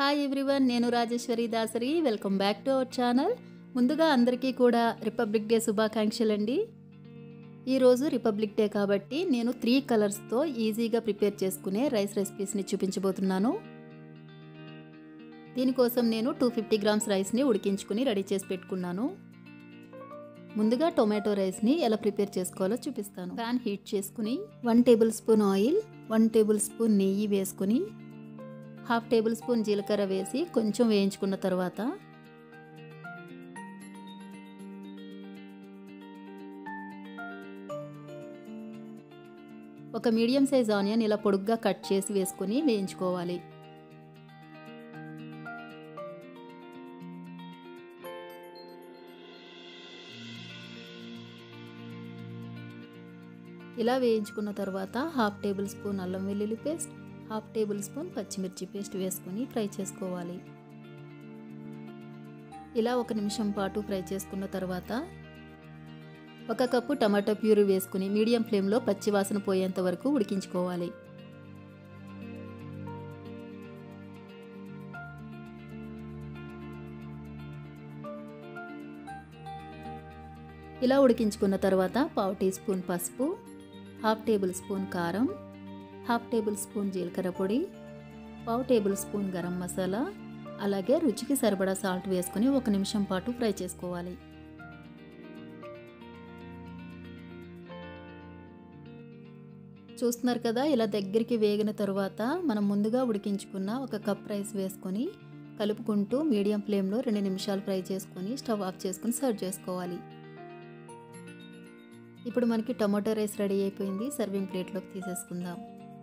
hi everyone నేను Rajeswari Dasari welcome back to our channel ముందుగా అందరికీ కూడా రిపబ్లిక్ డే శుభాకాంక్షలు అండి ఈరోజు రిపబ్లిక్ డే కాబట్టి నేను త్రీ కలర్స్తో ఈజీగా ప్రిపేర్ చేసుకునే రైస్ రెసిపీస్ని చూపించబోతున్నాను దీనికోసం నేను టూ ఫిఫ్టీ గ్రామ్స్ రైస్ని ఉడికించుకుని రెడీ చేసి పెట్టుకున్నాను ముందుగా టొమాటో రైస్ని ఎలా ప్రిపేర్ చేసుకోవాలో చూపిస్తాను ప్యాన్ హీట్ చేసుకుని one tablespoon oil one tablespoon నెయ్యి వేసుకుని హాఫ్ టేబుల్ స్పూన్ జీలకర్ర వేసి కొంచెం వేయించుకున్న తర్వాత ఒక మీడియం సైజ్ ఆనియన్ ఇలా పొడుగ్గా కట్ చేసి వేసుకొని వేయించుకోవాలి ఇలా వేయించుకున్న తర్వాత హాఫ్ టేబుల్ స్పూన్ అల్లం వెల్లుల్లి పేస్ట్ హాఫ్ టేబుల్ స్పూన్ పచ్చిమిర్చి పేస్ట్ వేసుకొని ఫ్రై చేసుకోవాలి ఇలా ఒక నిమిషం పాటు ఫ్రై చేసుకున్న తర్వాత ఒక కప్పు టమాటో ప్యూరీ వేసుకుని మీడియం ఫ్లేమ్లో పచ్చి వాసన పోయేంత వరకు ఉడికించుకోవాలి ఇలా ఉడికించుకున్న తర్వాత పావు టీ స్పూన్ పసుపు హాఫ్ టేబుల్ స్పూన్ కారం హాఫ్ టేబుల్ స్పూన్ జీలకర్ర పొడి పావు టేబుల్ స్పూన్ గరం మసాలా అలాగే రుచికి సరిపడా సాల్ట్ వేసుకొని ఒక నిమిషం పాటు ఫ్రై చేసుకోవాలి చూస్తున్నారు కదా ఇలా దగ్గరికి వేగిన తర్వాత మనం ముందుగా ఉడికించుకున్న ఒక కప్ రైస్ వేసుకొని కలుపుకుంటూ మీడియం ఫ్లేమ్లో రెండు నిమిషాలు ఫ్రై చేసుకొని స్టవ్ ఆఫ్ చేసుకొని సర్వ్ చేసుకోవాలి ఇప్పుడు మనకి టమాటో రైస్ రెడీ అయిపోయింది సర్వింగ్ ప్లేట్లోకి తీసేసుకుందాం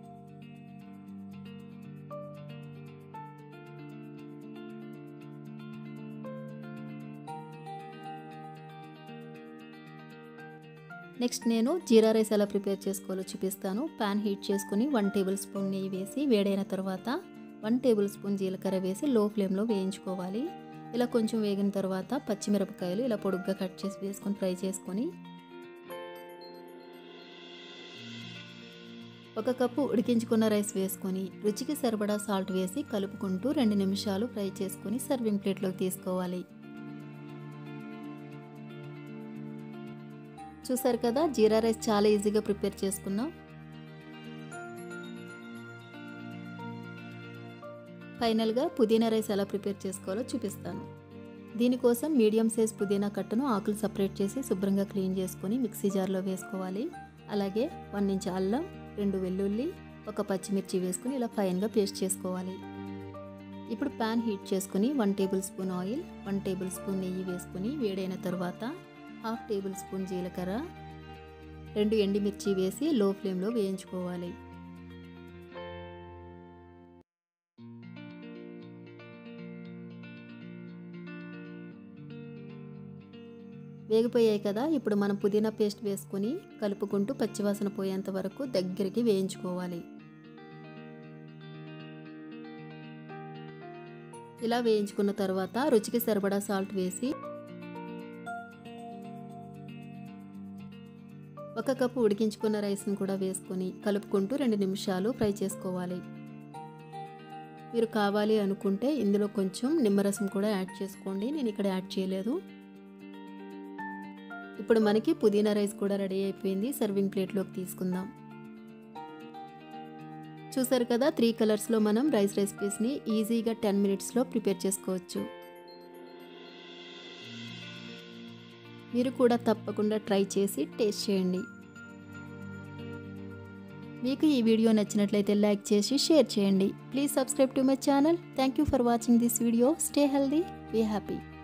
నెక్స్ట్ నేను జీరా రైస్ ఎలా ప్రిపేర్ చేసుకోవాలో చూపిస్తాను ప్యాన్ హీట్ చేసుకుని వన్ టేబుల్ స్పూన్ నెయ్యి వేసి వేడైన తర్వాత వన్ టేబుల్ స్పూన్ జీలకర్ర వేసి లో ఫ్లేమ్లో వేయించుకోవాలి ఇలా కొంచెం వేగిన తర్వాత పచ్చిమిరపకాయలు ఇలా పొడుగ్గా కట్ చేసి వేసుకొని ఫ్రై చేసుకొని ఒక కప్పు ఉడికించుకున్న రైస్ వేసుకొని రుచికి సరిపడా సాల్ట్ వేసి కలుపుకుంటూ రెండు నిమిషాలు ఫ్రై చేసుకొని సర్వింగ్ ప్లేట్లోకి తీసుకోవాలి చూసారు కదా జీరా రైస్ చాలా ఈజీగా ప్రిపేర్ చేసుకున్నాం ఫైనల్గా పుదీనా రైస్ ఎలా ప్రిపేర్ చేసుకోవాలో చూపిస్తాను దీనికోసం మీడియం సైజ్ పుదీనా కట్టను ఆకులు సపరేట్ చేసి శుభ్రంగా క్లీన్ చేసుకొని మిక్సీ జార్లో వేసుకోవాలి అలాగే వన్ ఇంచ్ అల్లం రెండు వెల్లుల్లి ఒక పచ్చిమిర్చి వేసుకుని ఇలా ఫైన్గా పేస్ట్ చేసుకోవాలి ఇప్పుడు ప్యాన్ హీట్ చేసుకుని one tablespoon oil one tablespoon నెయ్యి వేసుకుని వేడైన తర్వాత హాఫ్ టేబుల్ స్పూన్ జీలకర్ర రెండు ఎండుమిర్చి వేసి లో ఫ్లేమ్లో వేయించుకోవాలి వేగిపోయాయి కదా ఇప్పుడు మనం పుదీనా పేస్ట్ వేసుకొని కలుపుకుంటూ పచ్చివాసన పోయేంత వరకు దగ్గరికి వేయించుకోవాలి ఇలా వేయించుకున్న తర్వాత రుచికి సరిపడా సాల్ట్ వేసి ఒక కప్పు ఉడికించుకున్న రైస్ని కూడా వేసుకొని కలుపుకుంటూ రెండు నిమిషాలు ఫ్రై చేసుకోవాలి మీరు కావాలి అనుకుంటే ఇందులో కొంచెం నిమ్మరసం కూడా యాడ్ చేసుకోండి నేను ఇక్కడ యాడ్ చేయలేదు ఇప్పుడు మనకి పుదీనా రైస్ కూడా రెడీ అయిపోయింది సర్వింగ్ ప్లేట్లోకి తీసుకుందాం చూసారు కదా త్రీ కలర్స్లో మనం రైస్ రెసిపీస్ని ఈజీగా టెన్ మినిట్స్లో ప్రిపేర్ చేసుకోవచ్చు మీరు కూడా తప్పకుండా ట్రై చేసి టేస్ట్ చేయండి మీకు ఈ వీడియో నచ్చినట్లయితే లైక్ చేసి షేర్ చేయండి please subscribe to my channel thank you for watching this video stay healthy be happy